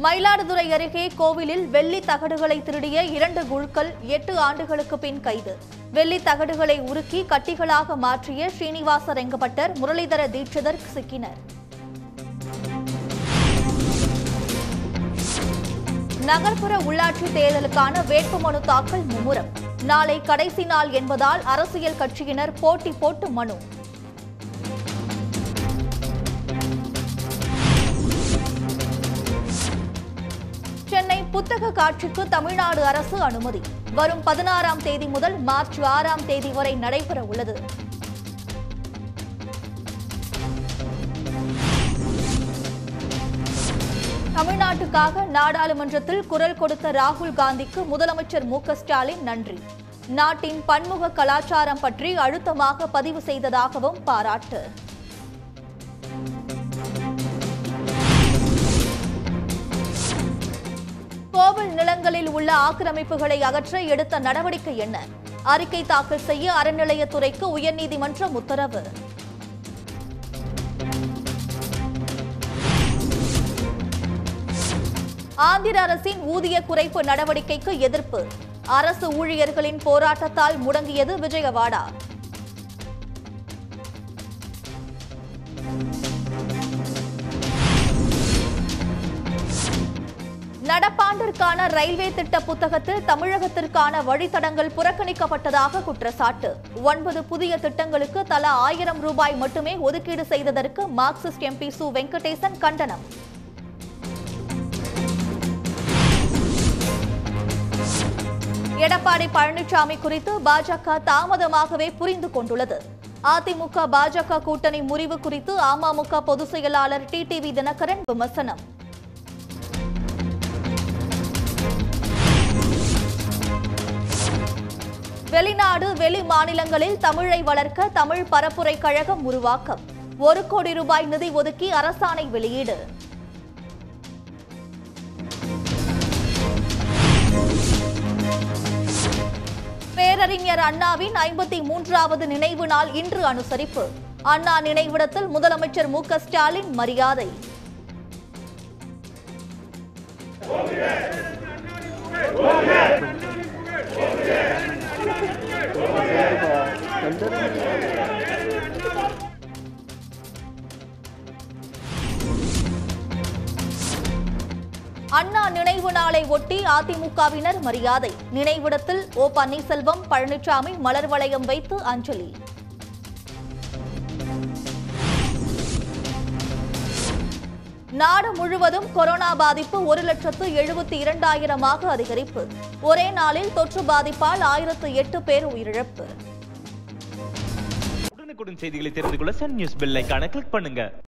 மயிலாடுதுறை அருகே கோவிலில் வெள்ளி தகடுகளை திருடிய இரண்டு குழுக்கள் எட்டு ஆண்டுகளுக்கு பின் கைது வெள்ளி தகடுகளை உருக்கி கட்டிகளாக மாற்றிய ஸ்ரீனிவாச ரெங்கபட்டர் முரளிதர தீட்சிதர் சிக்கினர் நகர்ப்புற உள்ளாட்சி தேர்தலுக்கான வேட்புமனு தாக்கல் மும்முரம் நாளை கடைசி நாள் என்பதால் அரசியல் கட்சியினர் போட்டி போட்டு மனு சென்னை புத்தக காட்சிக்கு தமிழ்நாடு அரசு அனுமதி வரும் பதினாறாம் தேதி முதல் மார்ச் ஆறாம் தேதி வரை நடைபெற உள்ளது தமிழ்நாட்டுக்காக நாடாளுமன்றத்தில் குரல் கொடுத்த ராகுல் காந்திக்கு முதலமைச்சர் மு க ஸ்டாலின் நன்றி நாட்டின் பன்முக கலாச்சாரம் பற்றி அழுத்தமாக பதிவு செய்ததாகவும் பாராட்டு கோவில் நிலங்களில் உள்ள ஆக்கிரமிப்புகளை அகற்ற எடுத்த நடவடிக்கை என்ன அறிக்கை தாக்கல் செய்ய அறநிலையத்துறைக்கு உயர்நீதிமன்றம் உத்தரவு ஆந்திர அரசின் ஊதிய குறைப்பு நடவடிக்கைக்கு எதிர்ப்பு அரசு ஊழியர்களின் போராட்டத்தால் முடங்கியது விஜயவாடா நடப்பாண்டிற்கான ரயில்வே திட்ட புத்தகத்தில் தமிழகத்திற்கான வழித்தடங்கள் புறக்கணிக்கப்பட்டதாக குற்றச்சாட்டு ஒன்பது புதிய திட்டங்களுக்கு தலா ஆயிரம் ரூபாய் மட்டுமே ஒதுக்கீடு செய்ததற்கு மார்க்சிஸ்ட் எம்பி சு வெங்கடேசன் கண்டனம் எடப்பாடி பழனிசாமி குறித்து பாஜக தாமதமாகவே புரிந்து கொண்டுள்ளது அதிமுக பாஜக கூட்டணி முறிவு குறித்து அமமுக பொதுச் செயலாளர் டிடிவி தினகரன் விமர்சனம் வெளிநாடு வெளி மாநிலங்களில் தமிழை வளர்க்க தமிழ் பரப்புரை கழகம் உருவாக்கம் ஒரு கோடி ரூபாய் நிதி ஒதுக்கி அரசாணை வெளியீடு பேரறிஞர் அண்ணாவின் ஐம்பத்தி மூன்றாவது நினைவு நாள் இன்று அனுசரிப்பு அண்ணா நினைவிடத்தில் முதலமைச்சர் மு க ஸ்டாலின் மரியாதை அண்ணா நினைவு நாளை ஒட்டி அதிமுகவினர் மரியாதை நினைவிடத்தில் ஓ பன்னீர்செல்வம் பழனிசாமி மலர் வளையம் வைத்து அஞ்சலி நாடு முழுவதும் கொரோனா பாதிப்பு ஒரு லட்சத்து எழுபத்தி இரண்டாயிரமாக அதிகரிப்பு ஒரே நாளில் தொற்று பாதிப்பால் ஆயிரத்து எட்டு பேர் உயிரிழப்பு உடனுக்குடன் செய்திகளை தெரிந்து கொள்ள சன் நியூஸ் பெல் ஐகானை கிளிக் பண்ணுங்க